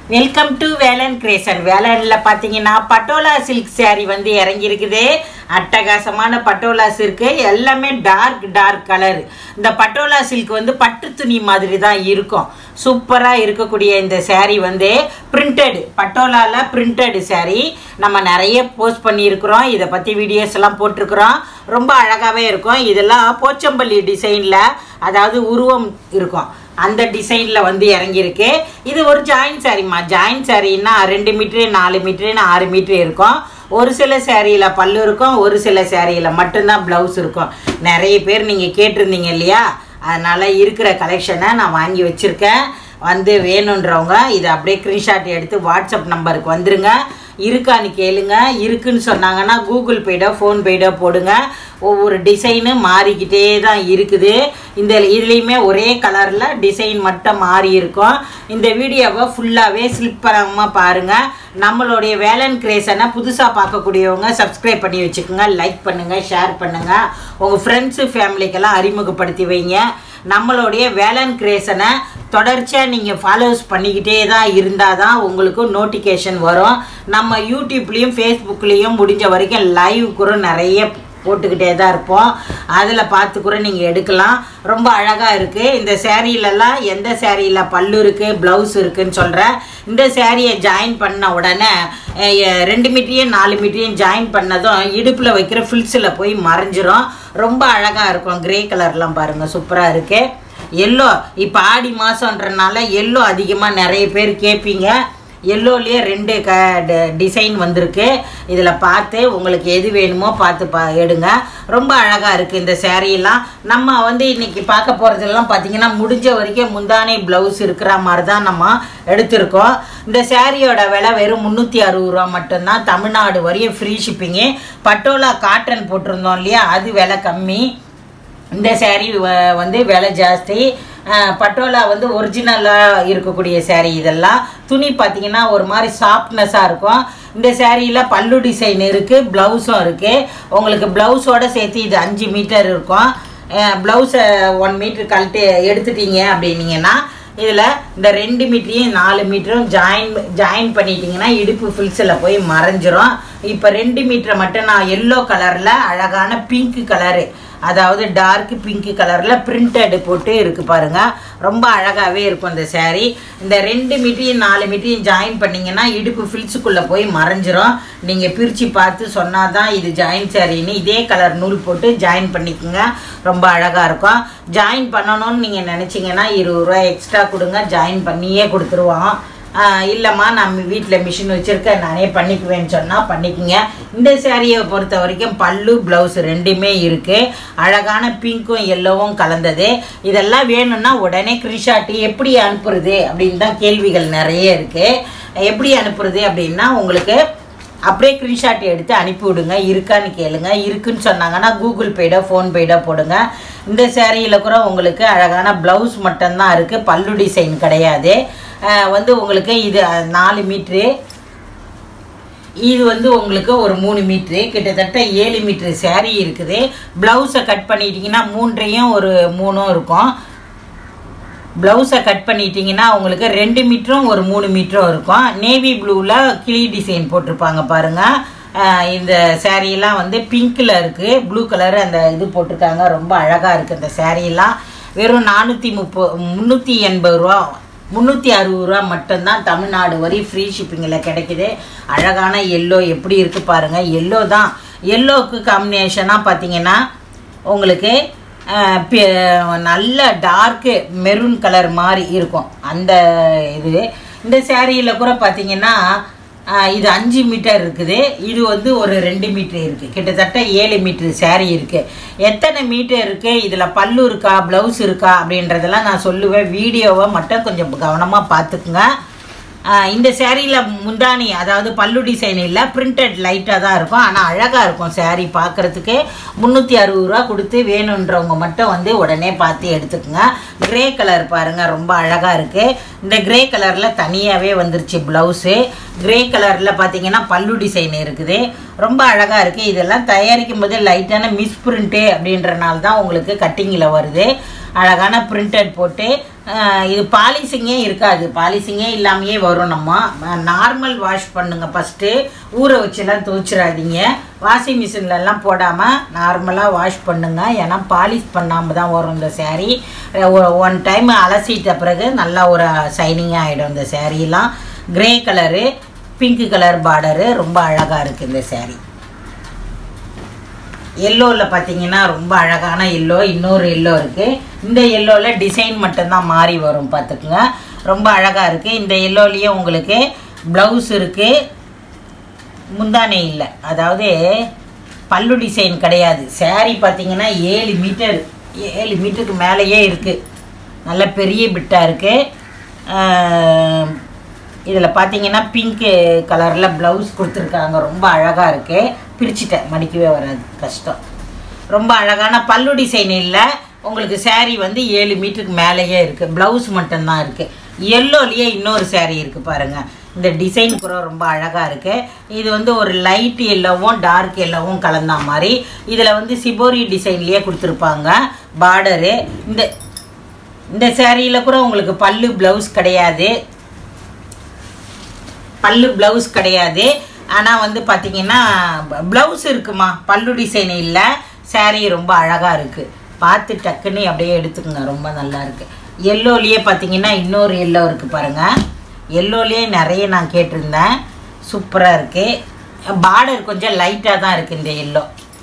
welcome to Velan கிரேசன் வேலனில் பார்த்தீங்கன்னா பட்டோலா சில்க் saree வந்து இறங்கியிருக்குது அட்டகாசமான பட்டோலா சில்க்கு எல்லாமே டார்க் டார்க் கலர் இந்த பட்டோலா சில்க் வந்து பட்டு துணி மாதிரி தான் இருக்கும் சூப்பராக இருக்கக்கூடிய இந்த saree வந்து பிரிண்டட் பட்டோலாவில் பிரிண்டட் saree நம்ம நிறைய போஸ்ட் பண்ணியிருக்கிறோம் இதை பற்றி வீடியோஸ் எல்லாம் போட்டிருக்கிறோம் ரொம்ப அழகாகவே இருக்கும் இதெல்லாம் போச்சம்பள்ளி டிசைனில் அதாவது உருவம் இருக்கும் அந்த டிசைனில் வந்து இறங்கியிருக்கு இது ஒரு ஜாயின் சாரிம்மா ஜாயின் சாரின்னா ரெண்டு மீட்ரு நாலு மீட்ருன்னு ஆறு மீட்ரு இருக்கும் ஒரு சில சேரீயில் பல்லு இருக்கும் ஒரு சில சேரீயில் மட்டும்தான் ப்ளவுஸ் இருக்கும் நிறைய பேர் நீங்கள் கேட்டிருந்தீங்க இல்லையா அதனால் இருக்கிற கலெக்ஷனை நான் வாங்கி வச்சுருக்கேன் வந்து வேணுன்றவங்க இதை அப்படியே ஸ்க்ரீன்ஷாட் எடுத்து வாட்ஸ்அப் நம்பருக்கு வந்துருங்க இருக்கான்னு கேளுங்க இருக்குன்னு சொன்னாங்கன்னா கூகுள் பேடோ ஃபோன் பேடோ போடுங்க ஒவ்வொரு டிசைனு மாறிக்கிட்டே தான் இருக்குது இந்த இதுலேயுமே ஒரே கலரில் டிசைன் மட்டும் மாறி இருக்கும் இந்த வீடியோவை ஃபுல்லாகவே ஸ்லிப் பண்ணாமல் பாருங்கள் நம்மளுடைய வேலன் கிரேசனை புதுசாக பார்க்கக்கூடியவங்க சப்ஸ்கிரைப் பண்ணி வச்சுக்கோங்க லைக் பண்ணுங்கள் ஷேர் பண்ணுங்கள் உங்கள் ஃப்ரெண்ட்ஸு ஃபேமிலிக்கெல்லாம் அறிமுகப்படுத்தி வைங்க நம்மளுடைய வேலன் கிரேசனை தொடர்ச்சியாக நீங்கள் ஃபாலோஸ் பண்ணிக்கிட்டே தான் இருந்தால் தான் உங்களுக்கு நோட்டிஃபிகேஷன் வரும் நம்ம யூடியூப்லேயும் ஃபேஸ்புக்லேயும் முடிஞ்ச வரைக்கும் லைவ் கூட நிறைய போட்டுக்கிட்டே தான் இருப்போம் அதில் பார்த்து கூட நீங்கள் எடுக்கலாம் ரொம்ப அழகாக இருக்குது இந்த சேரீலலாம் எந்த சேரீயில் பல்லு இருக்குது ப்ளவுஸ் இருக்குதுன்னு சொல்கிறேன் இந்த சேரீயை ஜாயின் பண்ண உடனே அஹ், ரெண்டு மீட்டரையும் நாலு மீட்டரையும் ஜாயின் பண்ணதும் இடுப்பில் வைக்கிற ஃபில்ஸில் போய் மறைஞ்சிரும் ரொம்ப அழகாக இருக்கும் கிரே கலர்லாம் பாருங்கள் சூப்பராக இருக்குது எல்லோ இப்போ ஆடி மாதன்றனால எல்லோ அதிகமாக நிறைய பேர் கேட்பீங்க எல்லோலேயே ரெண்டு க டிசைன் வந்திருக்கு இதில் பார்த்து உங்களுக்கு எது வேணுமோ பார்த்து பா எடுங்க ரொம்ப அழகாக இருக்குது இந்த சேரீலாம் நம்ம வந்து இன்றைக்கி பார்க்க போகிறதெல்லாம் பார்த்தீங்கன்னா முடிஞ்ச வரைக்கும் முந்தானி ப்ளவுஸ் இருக்கிற மாதிரி தான் நம்ம எடுத்திருக்கோம் இந்த சேரீயோட விலை வெறும் முந்நூற்றி அறுபது ரூபா மட்டும்தான் தமிழ்நாடு வரையும் ஃப்ரீ ஷிப்பிங்கு பட்டோலா காட்டன் போட்டிருந்தோம் இல்லையா அது விலை கம்மி இந்த saree வ- வந்து விலை ஜாஸ்தி அஹ், பட்டோலா வந்து ஒரிஜினலாக இருக்கக்கூடிய saree இதெல்லாம் துணி பார்த்தீங்கன்னா ஒரு மாதிரி சாஃப்ட்னஸாக இருக்கும் இந்த சேரீயில் பல்லு டிசைன் இருக்குது ப்ளவுஸும் இருக்குது உங்களுக்கு ப்ளவுஸோட சேர்த்து இது அஞ்சு மீட்டர் இருக்கும் ப்ளவுஸை ஒன் மீட்டர் கழட்டி எடுத்துட்டீங்க அப்படின்னீங்கன்னா இதில் இந்த ரெண்டு மீட்டரையும் நாலு மீட்டரும் ஜாயின் ஜாயின் பண்ணிட்டீங்கன்னா இடுப்பு ஃபில்ஸில் போய் மறைஞ்சிரும் இப்போ ரெண்டு மீட்டரை மட்டும் நான் எல்லோ கலரில் அழகான பிங்க் கலரு அதாவது டார்க் பிங்க் கலரில் பிரிண்டட் போட்டு இருக்கு பாருங்க ரொம்ப அழகாகவே இருக்கும் இந்த saree இந்த ரெண்டு மீட்டரையும் நாலு மீட்டரையும் ஜாயின் பண்ணிங்கன்னா இடுப்பு ஃபில்ஸுக்குள்ளே போய் மறைஞ்சிரும் நீங்கள் பிரித்து பார்த்து சொன்னால் தான் இது ஜாயின் சாரின்னு இதே கலர் நூல் போட்டு ஜாயின் பண்ணிக்கோங்க ரொம்ப அழகாக இருக்கும் ஜாயின் பண்ணணும்னு நீங்கள் நினச்சிங்கன்னா இருபது ரூபா எக்ஸ்ட்ரா கொடுங்க ஜாயின் பண்ணியே கொடுத்துருவோம் ஆஹ் இல்லைம்மா நான் வீட்டில் மிஷின் வச்சுருக்கேன் நானே பண்ணிக்குவேன்னு சொன்னால் பண்ணிக்கோங்க இந்த சேரீயை பொறுத்த வரைக்கும் பல்லு ப்ளவுஸ் ரெண்டுமே இருக்குது அழகான பிங்க்கும் எல்லோவும் கலந்தது இதெல்லாம் வேணும்னா உடனே கிரிஷாட்டு எப்படி அனுப்புறது அப்படின்னு தான் கேள்விகள் நிறைய இருக்குது எப்படி அனுப்புறது அப்படின்னா உங்களுக்கு அப்படியே ஸ்க்ரீன்ஷாட் எடுத்து அனுப்பி விடுங்க இருக்கான்னு கேளுங்க இருக்குன்னு சொன்னாங்கன்னா கூகுள் பேடோ ஃபோன் பேடோ போடுங்க இந்த சேரீயில் கூட உங்களுக்கு அழகான ப்ளவுஸ் மட்டும்தான் இருக்குது பல்லு டிசைன் கிடையாது அஹ் வந்து உங்களுக்கு இது அஹ், நாலு மீட்ரு இது வந்து உங்களுக்கு ஒரு மூணு மீட்ரு கிட்டத்தட்ட ஏழு மீட்ரு saree இருக்குது ப்ளவுஸை கட் பண்ணிட்டீங்கன்னா மூன்றையும் ஒரு மூணும் இருக்கும் ப்ளவுஸை கட் பண்ணிட்டீங்கன்னா உங்களுக்கு ரெண்டு மீட்டரும் ஒரு மூணு மீட்டரும் இருக்கும் நேவி ப்ளூவில் கிளி டிசைன் போட்டிருப்பாங்க பாருங்கள் இந்த சேரீலாம் வந்து பிங்க்கில் இருக்குது ப்ளூ கலர் அந்த இது போட்டிருக்காங்க ரொம்ப அழகாக இருக்குது இந்த சேரீலாம் வெறும் நானூற்றி முப்பது முந்நூற்றி எண்பது ரூபா முந்நூற்றி அறுபது ரூபா மட்டும்தான் தமிழ்நாடு வரை ஃப்ரீ ஷிப்பிங்கில் கிடைக்குது அழகான எல்லோ எப்படி இருக்குது பாருங்கள் எல்லோ தான் எல்லோவுக்கு காம்பினேஷனாக பார்த்தீங்கன்னா உங்களுக்கு அஹ், பி- நல்ல டார்க்கு மெரூன் கலர் மாதிரி இருக்கும் அந்த இது இந்த சேரீயில் கூட பார்த்தீங்கன்னா அஹ், இது அஞ்சு மீட்டர் இருக்குது இது வந்து ஒரு ரெண்டு மீட்டர் இருக்குது கிட்டத்தட்ட ஏழு மீட்டர் saree இருக்குது எத்தனை மீட்டர் இருக்குது இதில் பல்லு இருக்கா ப்ளவுஸ் இருக்கா அப்படின்றதெல்லாம் நான் சொல்லுவேன் வீடியோவை மட்டும் கொஞ்சம் கவனமாக பார்த்துக்குங்க ஆஹ் இந்த சேரீயில் முந்தானி அதாவது பல்லு டிசைன் இல்லை பிரிண்டட் லைட்டாக தான் இருக்கும் ஆனால் அழகாக இருக்கும் saree பார்க்குறதுக்கு முந்நூற்றி அறுபது ரூபா கொடுத்து வேணுன்றவங்க மட்டும் வந்து உடனே பார்த்து எடுத்துக்கோங்க கிரே கலர் பாருங்கள் ரொம்ப அழகாக இருக்குது இந்த கிரே கலரில் தனியாகவே வந்துருச்சு ப்ளவுஸு கிரே கலரில் பார்த்தீங்கன்னா பல்லு டிசைன் இருக்குது ரொம்ப அழகாக இருக்குது இதெல்லாம் தயாரிக்கும் போது லைட்டான மிஸ் பிரிண்ட்டு அப்படின்றனால தான் உங்களுக்கு கட்டிங்கில் வருது அழகான பிரிண்டட் போட்டு அஹ், இது பாலிசிங்கே இருக்காது பாலிசிங்கே இல்லாமையே வரும் நம்ம நார்மல் வாஷ் பண்ணுங்க ஃபஸ்ட்டு ஊற வச்சுலாம் துவைச்சிடாதீங்க வாஷிங் மிஷின்லலாம் போடாமல் நார்மலாக வாஷ் பண்ணுங்க ஏன்னா பாலிஷ் பண்ணாமல் தான் வரும் இந்த saree ஒன் டைம் அலசிட்ட பிறகு நல்லா ஒரு ஷைனிங்காக ஆகிடும் இந்த சேரீலாம் grey colour pink colour border ரொம்ப அழகாக இருக்குது இந்த saree எல்லோவில் பார்த்தீங்கன்னா ரொம்ப அழகான எல்லோ இன்னொரு எல்லோ இருக்குது இந்த எல்லோவில் டிசைன் மட்டும்தான் மாறி வரும் பார்த்துக்குங்க ரொம்ப அழகாக இருக்குது இந்த எல்லோலேயே உங்களுக்கு ப்ளவுஸ் இருக்குது முந்தானை இல்லை அதாவது பல்லு டிசைன் கிடையாது saree பார்த்தீங்கன்னா ஏழு மீட்டர் ஏழு மீட்டருக்கு மேலேயே இருக்குது நல்ல பெரிய பிட்டாக இருக்குது இதில் பார்த்தீங்கன்னா பிங்க்கு கலரில் ப்ளவுஸ் கொடுத்துருக்காங்க ரொம்ப அழகாக இருக்குது பிரிச்சுட்டேன் மடிக்கவே வராது கஷ்டம் ரொம்ப அழகான பல்லு டிசைன் இல்லை உங்களுக்கு saree வந்து ஏழு மீட்டருக்கு மேலேயே இருக்குது ப்ளவுஸ் மட்டும்தான் இருக்குது எல்லோலேயே இன்னொரு saree இருக்குது பாருங்கள் இந்த டிசைன் கூட ரொம்ப அழகாக இருக்குது இது வந்து ஒரு லைட் எல்லோவும் டார்க் எல்லோவும் கலந்தா மாதிரி இதில் வந்து சிபோரி டிசைன்லேயே கொடுத்துருப்பாங்க பார்டரு இந்த இந்த சேரீயில் கூட உங்களுக்கு பல்லு ப்ளவுஸ் கிடையாது பல்லு ப்ளவுஸ் கிடையாது ஆனால் வந்து பார்த்தீங்கன்னா ப்ளவுஸ் இருக்குமா பல்லு டிசைன் இல்லை saree ரொம்ப அழகாக இருக்குது பார்த்து டக்குன்னு அப்படியே எடுத்துக்கோங்க ரொம்ப நல்லா இருக்குது எல்லோலேயே பார்த்தீங்கன்னா இன்னொரு எல்லோ இருக்குது பாருங்கள் எல்லோலேயே நிறைய நான் கேட்டிருந்தேன் சூப்பராக இருக்குது பார்டர் கொஞ்சம் லைட்டாக தான் இருக்குது இந்த எல்லோ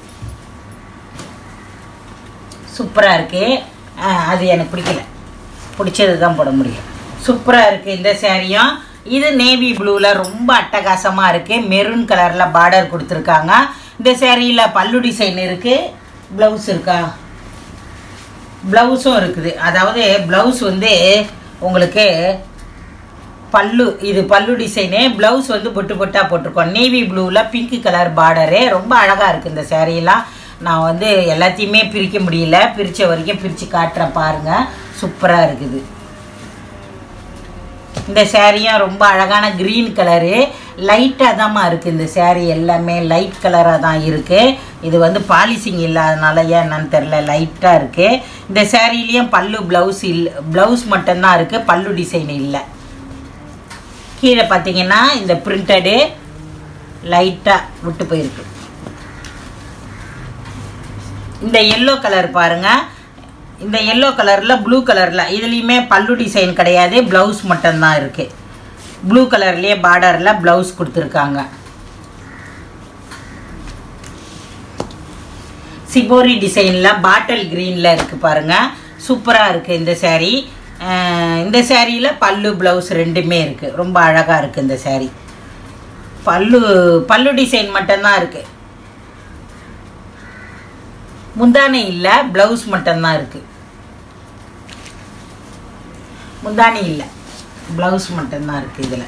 சூப்பராக இருக்குது அது எனக்கு பிடிக்கல பிடிச்சது தான் போட முடியும் சூப்பராக இருக்குது இந்த சேரீயும் இது நேவி ப்ளூவில் ரொம்ப அட்டகாசமாக இருக்குது மெரூன் கலரில் பார்டர் கொடுத்துருக்காங்க இந்த சேரீயில் பல்லு டிசைன் இருக்குது ப்ளவுஸ் இருக்கா ப்ளவுஸும் இருக்குது அதாவது ப்ளவுஸ் வந்து உங்களுக்கு பல்லு இது பல்லு டிசைனு ப்ளவுஸ் வந்து பொட்டு பொட்டாக போட்டிருக்கோம் நேவி ப்ளூவில் பிங்க் கலர் பார்டரு ரொம்ப அழகாக இருக்குது இந்த சேரீலாம் நான் வந்து எல்லாத்தையுமே பிரிக்க முடியல பிரித்த வரைக்கும் பிரித்து காட்டுறேன் பாருங்கள் சூப்பராக இருக்குது இந்த சேரீயும் ரொம்ப அழகான க்ரீன் கலரு லைட்டாக தாம்மா இருக்குது இந்த சேரீ எல்லாமே லைட் கலராக தான் இருக்குது இது வந்து பாலிசிங் இல்லாதனால ஏன் என்னன்னு தெரில லைட்டாக இருக்குது இந்த சேரீலேயும் பல்லு ப்ளவுஸ் இல் ப்ளவுஸ் மட்டும்தான் இருக்குது பல்லு டிசைன் இல்லை கீழே பார்த்தீங்கன்னா இந்த பிரிண்டடு லைட்டாக விட்டு போயிருக்கு இந்த எல்லோ கலர் பாருங்க இந்த எல்லோ கலரில் ப்ளூ கலரில் இதுலேயுமே பல்லு டிசைன் கிடையாது ப்ளவுஸ் மட்டும்தான் இருக்குது ப்ளூ கலர்லேயே பார்டரில் ப்ளவுஸ் கொடுத்துருக்காங்க சிபோரி டிசைனில் பாட்டில் க்ரீனில் இருக்குது பாருங்கள் சூப்பராக இருக்குது இந்த saree அஹ் இந்த சேரீயில் பல்லு ப்ளவுஸ் ரெண்டுமே இருக்குது ரொம்ப அழகாக இருக்குது இந்த saree பல்லு பல்லு டிசைன் மட்டும்தான் இருக்குது முந்தானை இல்லை ப்ளவுஸ் மட்டும்தான் இருக்குது முந்தானி இல்லை ப்ளவுஸ் மட்டும்தான் இருக்குது இதில்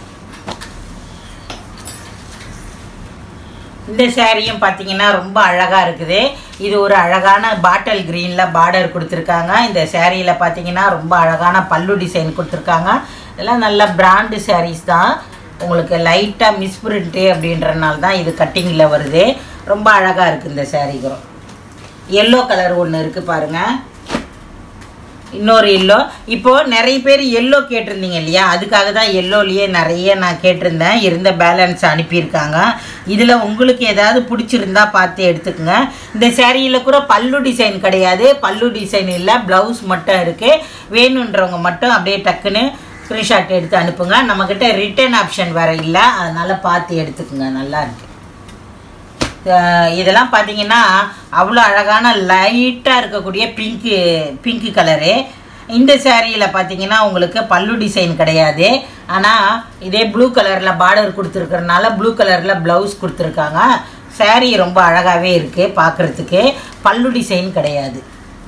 இந்த சேரீயும் பார்த்தீங்கன்னா ரொம்ப அழகாக இருக்குது இது ஒரு அழகான பாட்டில் க்ரீனில் பார்டர் கொடுத்துருக்காங்க இந்த சேரீயில் பார்த்தீங்கன்னா ரொம்ப அழகான பல்லு டிசைன் கொடுத்துருக்காங்க இதெல்லாம் நல்ல பிராண்டு sarees தான் உங்களுக்கு லைட்டாக மிஸ்பிரிண்ட்டு அப்படின்றனால தான் இது கட்டிங்கில் வருது ரொம்ப அழகாக இருக்குது இந்த சேரீக்கும் எல்லோ கலர் ஒன்று இருக்குது பாருங்கள் இன்னொரு எல்லோ இப்போது நிறைய பேர் எல்லோ கேட்டிருந்தீங்க இல்லையா அதுக்காக தான் எல்லோலேயே நிறைய நான் கேட்டிருந்தேன் இருந்த பேலன்ஸ் அனுப்பியிருக்காங்க இதில் உங்களுக்கு ஏதாவது பிடிச்சிருந்தா பார்த்து எடுத்துக்கோங்க இந்த சேரீயில் கூட பல்லு டிசைன் கிடையாது பல்லு டிசைன் இல்லை ப்ளவுஸ் மட்டும் இருக்குது வேணுன்றவங்க மட்டும் அப்படியே டக்குன்னு ஸ்க்ரீன்ஷாட் எடுத்து அனுப்புங்க நம்மக்கிட்ட ரிட்டர்ன் ஆப்ஷன் வேறு இல்லை அதனால் பார்த்து எடுத்துக்கோங்க நல்லா இருக்கு அஹ் இதெல்லாம் பார்த்தீங்கன்னா அவ்வளோ அழகான லைட்டாக இருக்கக்கூடிய பிங்க்கு பிங்க்கு கலரு இந்த சேரீயில் பார்த்தீங்கன்னா உங்களுக்கு பல்லு டிசைன் கிடையாது ஆனால் இதே ப்ளூ கலரில் பார்டர் கொடுத்துருக்கறனால ப்ளூ கலரில் ப்ளவுஸ் கொடுத்துருக்காங்க saree ரொம்ப அழகாகவே இருக்குது பார்க்குறதுக்கு பல்லு டிசைன் கிடையாது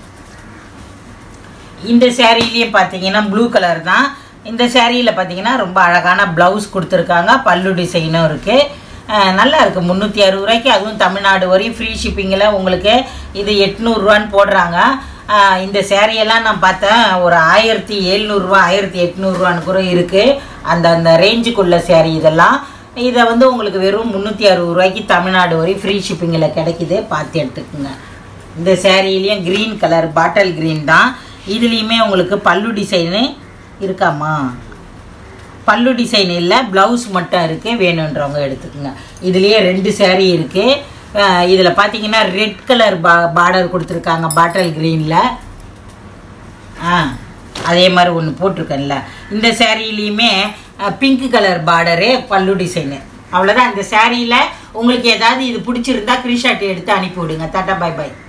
இந்த சேரீலேயும் பார்த்தீங்கன்னா ப்ளூ கலர் தான் இந்த சேரீயில் பார்த்தீங்கன்னா ரொம்ப அழகான ப்ளவுஸ் கொடுத்துருக்காங்க பல்லு டிசைனும் இருக்குது நல்லா இருக்குது முந்நூற்றி அறுபது ரூபாய்க்கு அதுவும் தமிழ்நாடு வரையும் ஃப்ரீ ஷிப்பிங்கில் உங்களுக்கு இது எட்நூறுரூவான்னு போடுறாங்க அஹ் இந்த சேரீயெல்லாம் நான் பார்த்தேன் ஒரு ஆயிரத்தி எழுநூறுவா ஆயிரத்தி எட்நூறுவான்னு கூட இருக்குது அந்த அந்த ரேஞ்சுக்குள்ள சேரீ இதெல்லாம் இதை வந்து உங்களுக்கு வெறும் முந்நூற்றி அறுபது ரூபாய்க்கு தமிழ்நாடு வரையும் ஃப்ரீ ஷிப்பிங்கில் கிடைக்குது பார்த்து எடுத்துக்கோங்க இந்த சேரீலையும் க்ரீன் கலர் பாட்டில் க்ரீன் தான் இதுலேயுமே உங்களுக்கு பல்லு டிசைனு இருக்காமா பல்லு டிசைன் இல்லை ப்ளவுஸ் மட்டும் இருக்குது வேணுன்றவங்க எடுத்துக்கோங்க இதுலேயே ரெண்டு saree இருக்குது இதில் பார்த்தீங்கன்னா ரெட் கலர் பா பார்டர் கொடுத்துருக்காங்க பாட்டில் க்ரீனில் ஆ அதே மாதிரி ஒன்று போட்டிருக்கேன்ல இந்த சேரீலையுமே pink colour border pallu design அவ்வளோதான் இந்த சேரீயில் உங்களுக்கு ஏதாவது இது பிடிச்சிருந்தா ஸ்க்ரீன்ஷாட் எடுத்து அனுப்பி விடுங்க டாட்டா பை பை